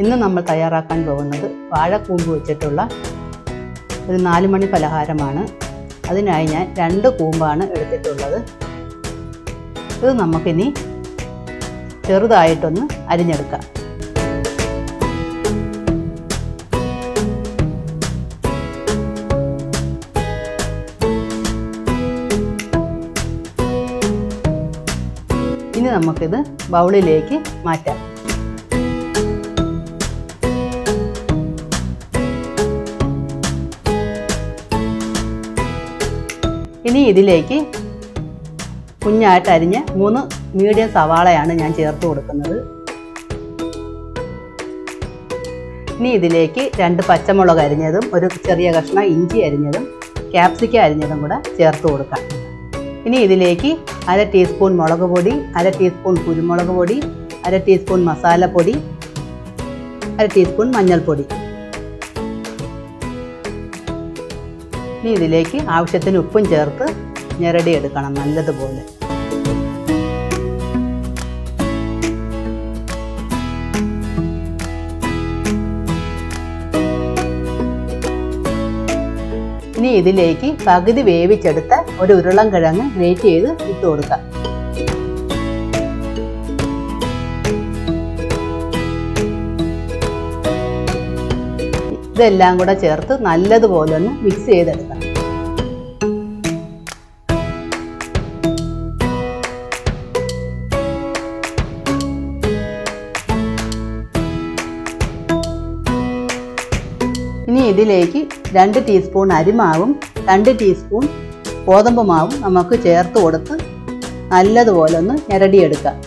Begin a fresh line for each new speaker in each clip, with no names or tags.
ഇന്ന് നമ്മൾ തയ്യാറാക്കാൻ പോകുന്നത് വാഴക്കൂമ്പ് വെച്ചിട്ടുള്ള ഒരു നാല് മണി പലഹാരമാണ് അതിനായി ഞാൻ രണ്ട് കൂമ്പാണ് എടുത്തിട്ടുള്ളത് ഇത് നമുക്കിനി ചെറുതായിട്ടൊന്ന് അരിഞ്ഞെടുക്കാം ഇനി നമുക്കിത് ബൗളിലേക്ക് മാറ്റാം ഇനി ഇതിലേക്ക് കുഞ്ഞായിട്ട് അരിഞ്ഞ് മൂന്ന് മീഡിയം സവാളയാണ് ഞാൻ ചേർത്ത് കൊടുക്കുന്നത് ഇനി ഇതിലേക്ക് രണ്ട് പച്ചമുളക് അരിഞ്ഞതും ഒരു ചെറിയ കഷ്ണം ഇഞ്ചി അരിഞ്ഞതും ക്യാപ്സിക്കം അരിഞ്ഞതും കൂടെ ചേർത്ത് കൊടുക്കാം ഇനി ഇതിലേക്ക് അര ടീസ്പൂൺ മുളക് പൊടി അര ടീസ്പൂൺ കുരുമുളക് പൊടി അര ടീസ്പൂൺ മസാലപ്പൊടി അര ടീസ്പൂൺ മഞ്ഞൾപ്പൊടി ഇനി ഇതിലേക്ക് ആവശ്യത്തിന് ഉപ്പും ചേർത്ത് ഞെരടി എടുക്കണം നല്ലതുപോലെ ഇനി ഇതിലേക്ക് പകുതി വേവിച്ചെടുത്ത ഒരു ഉരുളൻ കിഴങ്ങ് ഗ്രേറ്റ് ചെയ്ത് ഇട്ട് കൊടുക്കാം ഇതെല്ലാം കൂടെ ചേർത്ത് നല്ലതുപോലെ ഒന്ന് മിക്സ് ചെയ്തെടുക്കാം ഇനി ഇതിലേക്ക് രണ്ട് ടീസ്പൂൺ അരിമാവും രണ്ട് ടീസ്പൂൺ ഗോതമ്പ് മാവും നമുക്ക് ചേർത്ത് കൊടുത്ത് നല്ലതുപോലെ ഒന്ന് ഞെരടിയെടുക്കാം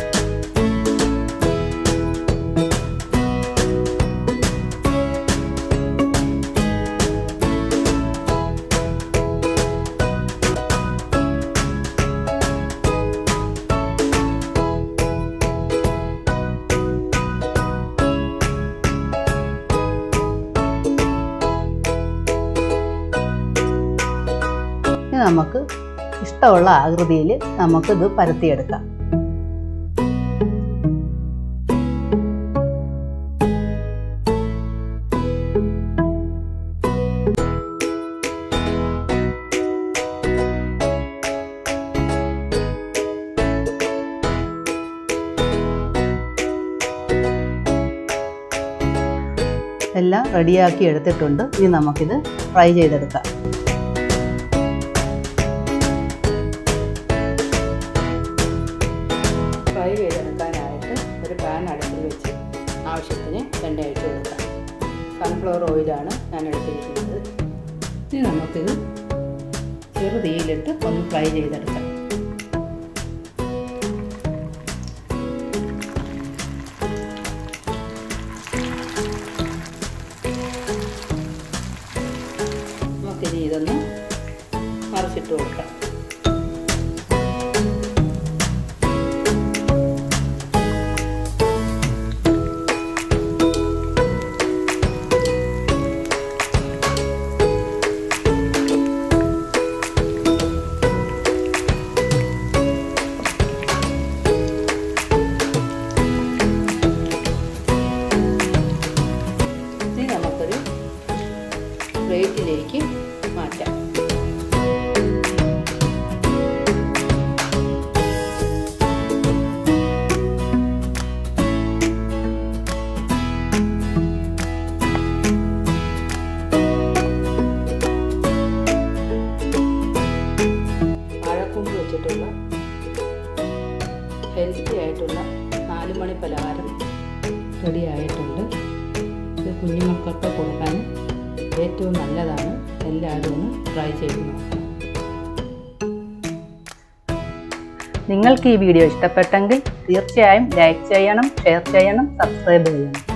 ഇനി നമുക്ക് ഇഷ്ടമുള്ള ആകൃതിയിൽ നമുക്കിത് പരത്തിയെടുക്കാം എല്ലാം റെഡിയാക്കി എടുത്തിട്ടുണ്ട് ഇനി നമുക്കിത് ഫ്രൈ ചെയ്തെടുക്കാം ഫ്രൈ ചെയ്തെടുക്കാനായിട്ട് ഒരു പാൻ അടുപ്പിൽ വെച്ച് ആവശ്യത്തിന് എണ്ണ ഒഴിച്ച് കൊടുക്കാം സൺഫ്ലവർ ഓയിലാണ് ഞാൻ എടുത്തിരിക്കുന്നത് ഇനി നമുക്കിത് ചെറു തീയിലിട്ട് ഒന്ന് ഫ്രൈ ചെയ്തെടുക്കാം നമുക്കിനി ഇതൊന്ന് മറിച്ചിട്ട് കൊടുക്കാം ഇനി നമുക്കൊരു പ്ലേറ്റിലേക്ക് മാറ്റാം വാഴക്കൂമ്പ് വെച്ചിട്ടുള്ള ഹെൽത്തി ആയിട്ടുള്ള നാല് മണി പലഹാരം റെഡി ആയിട്ടുണ്ട് ഇത് കുഞ്ഞുമക്കൾക്ക് കൊടുക്കാൻ ഏറ്റവും നല്ലതാണ് എല്ലാവരും ഒന്ന് ട്രൈ ചെയ്ത് നോക്കണം നിങ്ങൾക്ക് ഈ വീഡിയോ ഇഷ്ടപ്പെട്ടെങ്കിൽ തീർച്ചയായും ലൈക്ക് ചെയ്യണം ഷെയർ ചെയ്യണം സബ്സ്ക്രൈബ് ചെയ്യണം